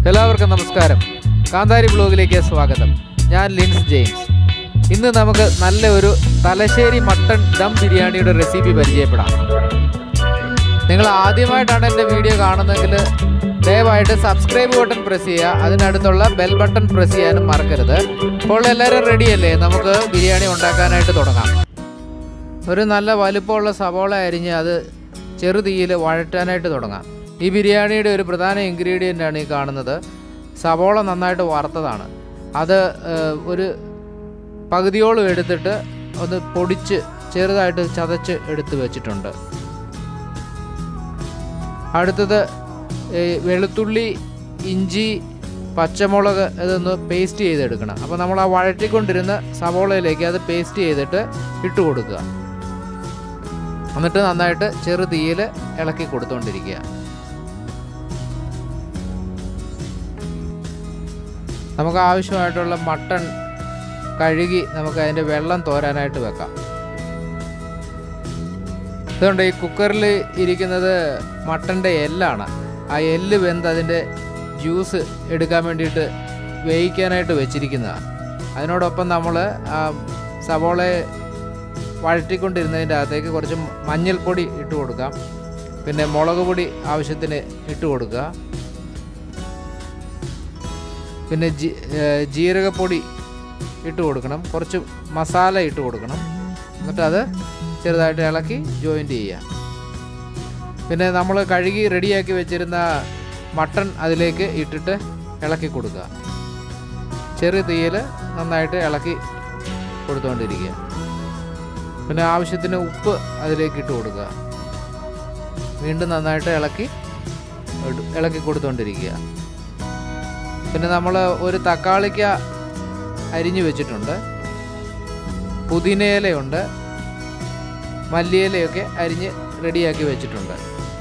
എല്ലാവർക്കും നമസ്കാരം കാന്താരി ബ്ലോഗിലേക്ക് സ്വാഗതം ഞാൻ ലിൻസ് ജെയിംസ് ഇന്ന് നമുക്ക് നല്ല ഒരു തലശ്ശേരി മട്ടൺ ദം ബിരിയാണിയുടെ റെസിപ്പി പരിചയപ്പെടാം നിങ്ങൾ ആദ്യമായിട്ടാണ് എൻ്റെ വീഡിയോ കാണുന്നതെങ്കിൽ ദയവായിട്ട് സബ്സ്ക്രൈബ് ബട്ടൺ പ്രസ് ചെയ്യുക അതിനടുത്തുള്ള ബെൽ ബട്ടൺ പ്രസ് ചെയ്യാനും മറക്കരുത് ഇപ്പോൾ എല്ലാവരും റെഡിയല്ലേ നമുക്ക് ബിരിയാണി ഉണ്ടാക്കാനായിട്ട് തുടങ്ങാം ഒരു നല്ല വലുപ്പമുള്ള സവോള അരിഞ്ഞ് അത് ചെറുതീയിൽ വഴറ്റാനായിട്ട് തുടങ്ങാം ഈ ബിരിയാണിയുടെ ഒരു പ്രധാന ഇൻഗ്രീഡിയൻ്റ് ആണ് ഈ കാണുന്നത് സവോള നന്നായിട്ട് വറുത്തതാണ് അത് ഏഹ്, ഒരു പകുതിയോളം എടുത്തിട്ട് ഒന്ന് പൊടിച്ച് ചെറുതായിട്ട് ചതച്ച് എടുത്ത് വെച്ചിട്ടുണ്ട് അടുത്തത് ഈ വെളുത്തുള്ളി ഇഞ്ചി പച്ചമുളക് ഇതൊന്ന് പേസ്റ്റ് ചെയ്തെടുക്കണം അപ്പോൾ നമ്മൾ ആ വഴറ്റിക്കൊണ്ടിരുന്ന സവോളയിലേക്ക് അത് പേസ്റ്റ് ചെയ്തിട്ട് ഇട്ട് കൊടുക്കുക എന്നിട്ട് നന്നായിട്ട് ചെറു തീയിൽ ഇളക്കി കൊടുത്തുകൊണ്ടിരിക്കുക നമുക്ക് ആവശ്യമായിട്ടുള്ള മട്ടൺ കഴുകി നമുക്ക് അതിൻ്റെ വെള്ളം തോരാനായിട്ട് വെക്കാം ഇതുകൊണ്ട് ഈ കുക്കറിൽ ഇരിക്കുന്നത് മട്ടൻ്റെ എല്ലാണ് ആ എല്ല് വെന്ത് അതിൻ്റെ ജ്യൂസ് എടുക്കാൻ വേണ്ടിയിട്ട് വേവിക്കാനായിട്ട് വെച്ചിരിക്കുന്നതാണ് അതിനോടൊപ്പം നമ്മൾ ആ സവോളയെ വഴറ്റിക്കൊണ്ടിരുന്നതിൻ്റെ അകത്തേക്ക് കുറച്ച് മഞ്ഞൾപ്പൊടി ഇട്ട് കൊടുക്കാം പിന്നെ മുളക് പൊടി ആവശ്യത്തിന് ഇട്ട് കൊടുക്കുക പിന്നെ ജി ഏഹ് ജീരകപ്പൊടി ഇട്ട് കൊടുക്കണം കുറച്ച് മസാല ഇട്ട് കൊടുക്കണം എന്നിട്ട് അത് ചെറുതായിട്ട് ഇളക്കി ജോയിൻ്റ് ചെയ്യുക പിന്നെ നമ്മൾ കഴുകി റെഡിയാക്കി വെച്ചിരുന്ന മട്ടൺ അതിലേക്ക് ഇട്ടിട്ട് ഇളക്കി കൊടുക്കുക ചെറിയ തീയിൽ നന്നായിട്ട് ഇളക്കി കൊടുത്തുകൊണ്ടിരിക്കുക പിന്നെ ആവശ്യത്തിന് ഉപ്പ് അതിലേക്ക് ഇട്ട് കൊടുക്കുക വീണ്ടും നന്നായിട്ട് ഇളക്കി ഇട്- ഇളക്കി കൊടുത്തുകൊണ്ടിരിക്കുക പിന്നെ നമ്മൾ ഒരു തക്കാളിക്ക അരിഞ്ഞു വെച്ചിട്ടുണ്ട് പുതിനയിലയുണ്ട് മല്ലിയിലയൊക്കെ അരിഞ്ഞ് റെഡിയാക്കി വെച്ചിട്ടുണ്ട്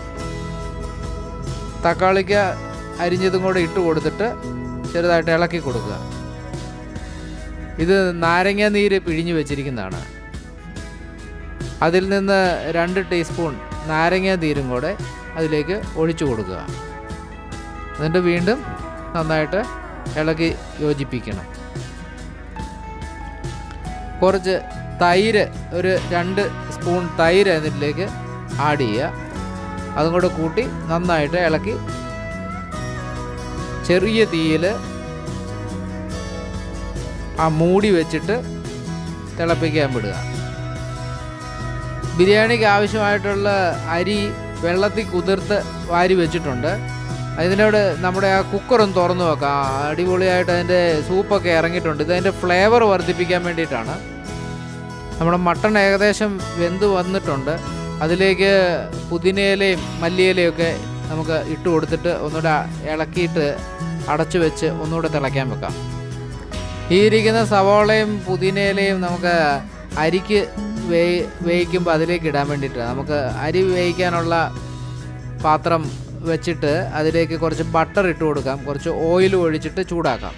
തക്കാളിക്ക അരിഞ്ഞതും കൂടെ ഇട്ട് കൊടുത്തിട്ട് ചെറുതായിട്ട് ഇളക്കി കൊടുക്കുക ഇത് നാരങ്ങ നീര് പിഴിഞ്ഞ് വെച്ചിരിക്കുന്നതാണ് അതിൽ നിന്ന് രണ്ട് ടീസ്പൂൺ നാരങ്ങ നീരും കൂടെ അതിലേക്ക് ഒഴിച്ചു കൊടുക്കുക എന്നിട്ട് വീണ്ടും നന്നായിട്ട് ഇളക്കി യോജിപ്പിക്കണം കുറച്ച് തൈര് ഒരു രണ്ട് സ്പൂൺ തൈര് അതിലേക്ക് ആഡ് ചെയ്യുക അതും കൂടെ കൂട്ടി നന്നായിട്ട് ഇളക്കി ചെറിയ തീയിൽ ആ മൂടി വെച്ചിട്ട് തിളപ്പിക്കാൻ വിടുക ബിരിയാണിക്ക് ആവശ്യമായിട്ടുള്ള അരി വെള്ളത്തിൽ കുതിർത്ത് വാരി വെച്ചിട്ടുണ്ട് അതിനോട് നമ്മുടെ ആ കുക്കറൊന്ന് തുറന്നു വെക്കാം അടിപൊളിയായിട്ട് അതിൻ്റെ സൂപ്പൊക്കെ ഇറങ്ങിയിട്ടുണ്ട് ഇത് അതിൻ്റെ ഫ്ലേവർ വർദ്ധിപ്പിക്കാൻ വേണ്ടിയിട്ടാണ് നമ്മുടെ മട്ടൺ ഏകദേശം വെന്ത് വന്നിട്ടുണ്ട് അതിലേക്ക് പുതിനയിലയും മല്ലിയിലയും ഒക്കെ നമുക്ക് ഇട്ട് കൊടുത്തിട്ട് ഒന്നുകൂടെ ഇളക്കിയിട്ട് അടച്ചു വെച്ച് ഒന്നുകൂടെ തിളയ്ക്കാൻ വെക്കാം ഈ ഇരിക്കുന്ന സവോളയും പുതിനയിലയും നമുക്ക് അരിക്ക് വേയി വേവിക്കുമ്പോൾ അതിലേക്ക് ഇടാൻ വേണ്ടിയിട്ട് നമുക്ക് അരി വേവിക്കാനുള്ള പാത്രം വെച്ചിട്ട് അതിലേക്ക് കുറച്ച് ബട്ടർ ഇട്ട് കൊടുക്കാം കുറച്ച് ഓയിൽ ഒഴിച്ചിട്ട് ചൂടാക്കാം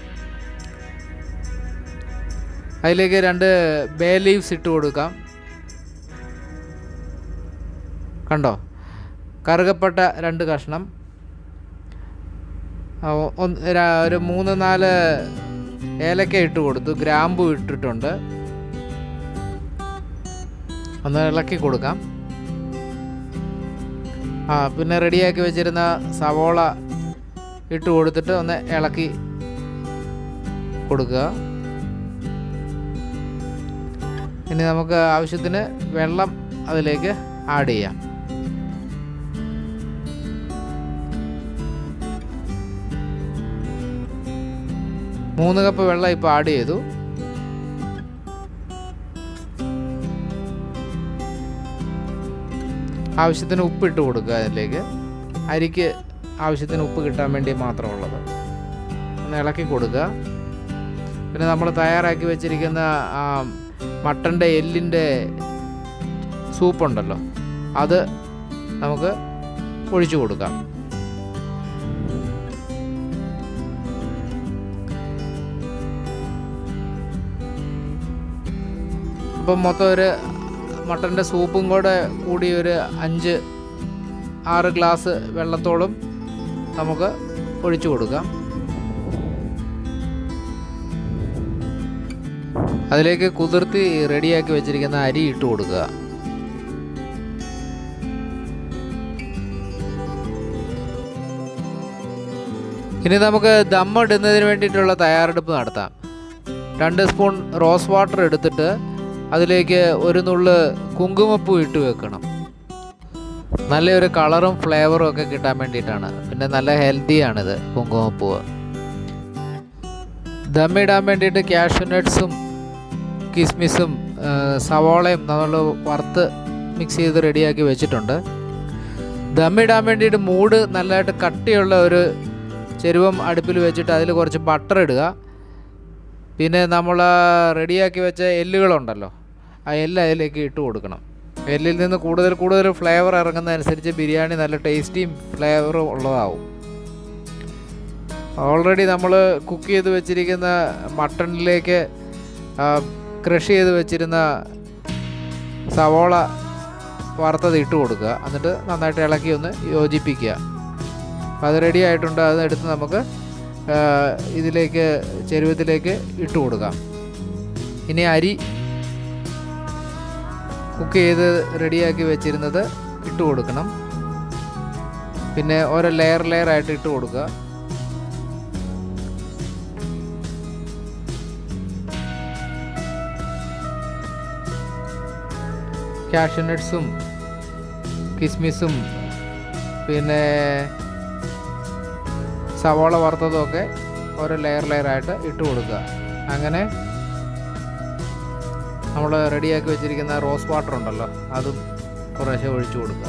അതിലേക്ക് രണ്ട് ബേ ലീവ്സ് ഇട്ട് കൊടുക്കാം കണ്ടോ കറുകപ്പെട്ട രണ്ട് കഷ്ണം ആ, ഒ- ഒന്ന് ര- ഒരു മൂന്ന് നാല് ഏലക്ക ഇട്ട് കൊടുത്തു ഗ്രാമ്പു ഇട്ടിട്ടുണ്ട് ഒന്ന് ഇളക്കി കൊടുക്കാം ആ പിന്നെ റെഡിയാക്കി വെച്ചിരുന്ന സവോള ഇട്ട് കൊടുത്തിട്ട് ഒന്ന് ഇളക്കി കൊടുക്കുക ഇനി നമുക്ക് ആവശ്യത്തിന് വെള്ളം അതിലേക്ക് ആഡ് ചെയ്യാം മൂന്ന് കപ്പ് വെള്ളം ഇപ്പോൾ ആഡ് ചെയ്തു ആവശ്യത്തിന് ഉപ്പ് ഇട്ട് കൊടുക്കുക അതിലേക്ക് അരിക്ക് ആവശ്യത്തിന് ഉപ്പ് കിട്ടാൻ വേണ്ടി മാത്രമുള്ളത് ഒന്ന് ഇളക്കി കൊടുക്കുക പിന്നെ നമ്മൾ തയ്യാറാക്കി വെച്ചിരിക്കുന്ന ആ മട്ടൻ്റെ എല്ലിൻ്റെ സൂപ്പുണ്ടല്ലോ അത് നമുക്ക് ഒഴിച്ചു കൊടുക്കാം അപ്പം മൊത്തം ഒരു മട്ടൻ്റെ സൂപ്പും കൂടെ കൂടി ഒരു അഞ്ച് ആറ് ഗ്ലാസ് വെള്ളത്തോളം നമുക്ക് ഒഴിച്ചു കൊടുക്കാം അതിലേക്ക് കുതിർത്തി റെഡിയാക്കി വെച്ചിരിക്കുന്ന അരി ഇട്ട് കൊടുക്കുക ഇനി നമുക്ക് ദമ്മിടുന്നതിന് വേണ്ടിയിട്ടുള്ള തയ്യാറെടുപ്പ് നടത്താം രണ്ട് സ്പൂൺ റോസ് വാട്ടർ എടുത്തിട്ട് അതിലേക്ക് ഒരു നുള്ള് കുങ്കുമപ്പൂ ഇട്ട് വെക്കണം നല്ലൊരു കളറും ഫ്ലേവറും ഒക്കെ കിട്ടാൻ വേണ്ടിയിട്ടാണ് പിന്നെ നല്ല ഹെൽത്തിയാണിത് കുങ്കുമപ്പൂവ് ദമ്മിടാൻ വേണ്ടിയിട്ട് കാഷ്യൂ നട്ട്സും കിസ്മിസും ആ, സവോളയും നമ്മൾ വറുത്ത് മിക്സ് ചെയ്ത് റെഡിയാക്കി വെച്ചിട്ടുണ്ട് ദമ്മിടാൻ വേണ്ടിയിട്ട് മൂട് നല്ലതായിട്ട് കട്ടിയുള്ള ഒരു ചെരുവം അടുപ്പിൽ വെച്ചിട്ട് അതിൽ കുറച്ച് ബട്ടർ ഇടുക പിന്നെ നമ്മൾ റെഡിയാക്കി വെച്ച എല്ലുകളുണ്ടല്ലോ ആ എല്ല് അതിലേക്ക് ഇട്ട് കൊടുക്കണം എല്ലിൽ നിന്ന് കൂടുതൽ കൂടുതൽ ഫ്ലേവർ ഇറങ്ങുന്നതനുസരിച്ച് ബിരിയാണി നല്ല ടേസ്റ്റിയും ഫ്ലേവറും ഉള്ളതാവും ഓൾറെഡി നമ്മൾ കുക്ക് ചെയ്ത് വെച്ചിരിക്കുന്ന മട്ടണിലേക്ക് ക്രഷ് ചെയ്ത് വെച്ചിരുന്ന സവോള വറുത്തത് ഇട്ട് കൊടുക്കുക എന്നിട്ട് നന്നായിട്ട് ഇളക്കി ഒന്ന് യോജിപ്പിക്കുക അപ്പോൾ അത് റെഡി ആയിട്ടുണ്ട് അത് എടുത്ത് നമുക്ക് ആ, ഇതിലേക്ക് ചെരുവത്തിലേക്ക് ഇട്ട് കൊടുക്കാം ഇനി അരി കുക്ക് ചെയ്ത് റെഡിയാക്കി വെച്ചിരുന്നത് ഇട്ട് കൊടുക്കണം പിന്നെ ഓരോ ലെയർ ലെയർ ആയിട്ട് ഇട്ട് കൊടുക്കുക കാഷ്യൂ നട്ട്സും കിസ്മിസും പിന്നെ സവോള വറുത്തതും ഒക്കെ ഓരോ ലെയർ ലെയർ ആയിട്ട് ഇട്ട് കൊടുക്കുക അങ്ങനെ നമ്മൾ റെഡിയാക്കി വെച്ചിരിക്കുന്ന റോസ് വാട്ടർ ഉണ്ടല്ലോ അതും കുറേശ്ശെ ഒഴിച്ചു കൊടുക്കുക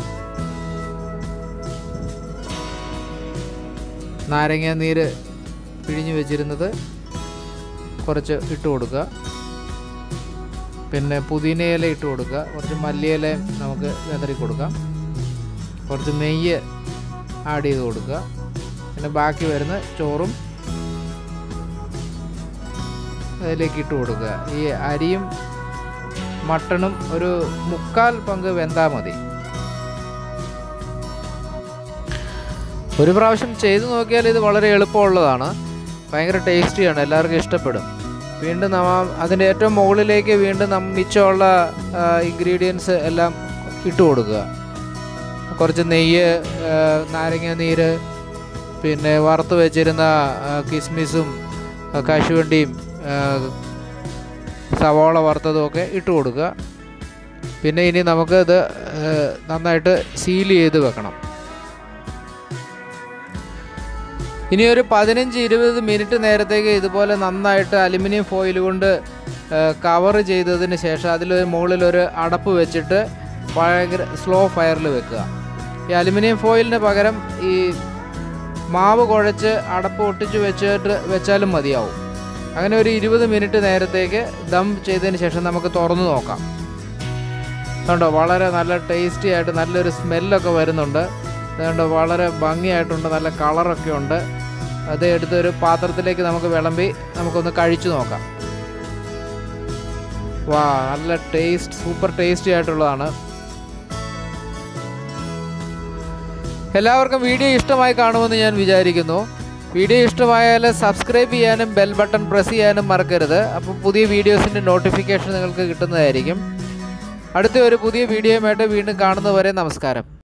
നാരങ്ങ നീര് പിഴിഞ്ഞ് വെച്ചിരുന്നത് കുറച്ച് ഇട്ട് കൊടുക്കുക പിന്നെ പുതിന ഇല ഇട്ട് കൊടുക്കുക കുറച്ച് മല്ലിയിലയും നമുക്ക് വെതറി കൊടുക്കാം കുറച്ച് നെയ്യ് ആഡ് ചെയ്ത് കൊടുക്കുക പിന്നെ ബാക്കി വരുന്ന ചോറും അതിലേക്ക് ഇട്ട് കൊടുക്കുക ഈ അരിയും മട്ടണും ഒരു മുക്കാൽ പങ്ക് വെന്താൽ മതി ഒരു പ്രാവശ്യം ചെയ്തു നോക്കിയാൽ ഇത് വളരെ എളുപ്പമുള്ളതാണ് ഭയങ്കര ടേസ്റ്റിയാണ് എല്ലാവർക്കും ഇഷ്ടപ്പെടും വീണ്ടും നമ്മ അതിൻ്റെ ഏറ്റവും മുകളിലേക്ക് വീണ്ടും നം മിച്ചമുള്ള ഇൻഗ്രീഡിയൻസ് എല്ലാം ഇട്ട് കൊടുക്കുക കുറച്ച് നെയ്യ് ആ, നാരങ്ങ നീര് പിന്നെ വറുത്ത് വെച്ചിരുന്ന ആ, കിസ്മിസും ആ, കശുവണ്ടിയും ആ, സവോള വറുത്തതും ഒക്കെ ഇട്ട് കൊടുക്കുക പിന്നെ ഇനി നമുക്ക് ഇത് ആ, നന്നായിട്ട് സീൽ ചെയ്ത് വെക്കണം ഇനി ഒരു പതിനഞ്ച് ഇരുപത് മിനിറ്റ് നേരത്തേക്ക് ഇതുപോലെ നന്നായിട്ട് അലുമിനിയം ഫോയിൽ കൊണ്ട് കവർ ചെയ്തതിന് ശേഷം അതിൽ മുകളിൽ ഒരു അടപ്പ് വെച്ചിട്ട് ഭയങ്കര സ്ലോ ഫയറിൽ വെക്കുക ഈ അലുമിനിയം ഫോയിലിന് പകരം ഈ മാവ് കുഴച്ച് അടപ്പ് ഒട്ടിച്ച് വെച്ചിട്ട് വെച്ചാലും മതിയാവും അങ്ങനെ ഒരു ഇരുപത് മിനിറ്റ് നേരത്തേക്ക് ദം ചെയ്തതിന് ശേഷം നമുക്ക് തുറന്നു നോക്കാം കണ്ടോ വളരെ നല്ല ടേസ്റ്റി ആയിട്ട് നല്ലൊരു സ്മെല്ലൊക്കെ വരുന്നുണ്ട് അതുകൊണ്ട് വളരെ ഭംഗിയായിട്ടുണ്ട് നല്ല കളറൊക്കെ ഉണ്ട് അത് എടുത്തൊരു പാത്രത്തിലേക്ക് നമുക്ക് വിളമ്പി നമുക്കൊന്ന് കഴിച്ചു നോക്കാം വാ നല്ല ടേസ്റ്റ് സൂപ്പർ ടേസ്റ്റി ആയിട്ടുള്ളതാണ് എല്ലാവർക്കും വീഡിയോ ഇഷ്ടമായി കാണുമെന്ന് ഞാൻ വിചാരിക്കുന്നു വീഡിയോ ഇഷ്ടമായാൽ സബ്സ്ക്രൈബ് ചെയ്യാനും ബെൽ ബട്ടൺ പ്രസ് ചെയ്യാനും മറക്കരുത് അപ്പോൾ പുതിയ വീഡിയോസിൻ്റെ നോട്ടിഫിക്കേഷൻ നിങ്ങൾക്ക് കിട്ടുന്നതായിരിക്കും അടുത്ത ഒരു പുതിയ വീഡിയോയുമായിട്ട് വീണ്ടും കാണുന്നതുവരെ നമസ്കാരം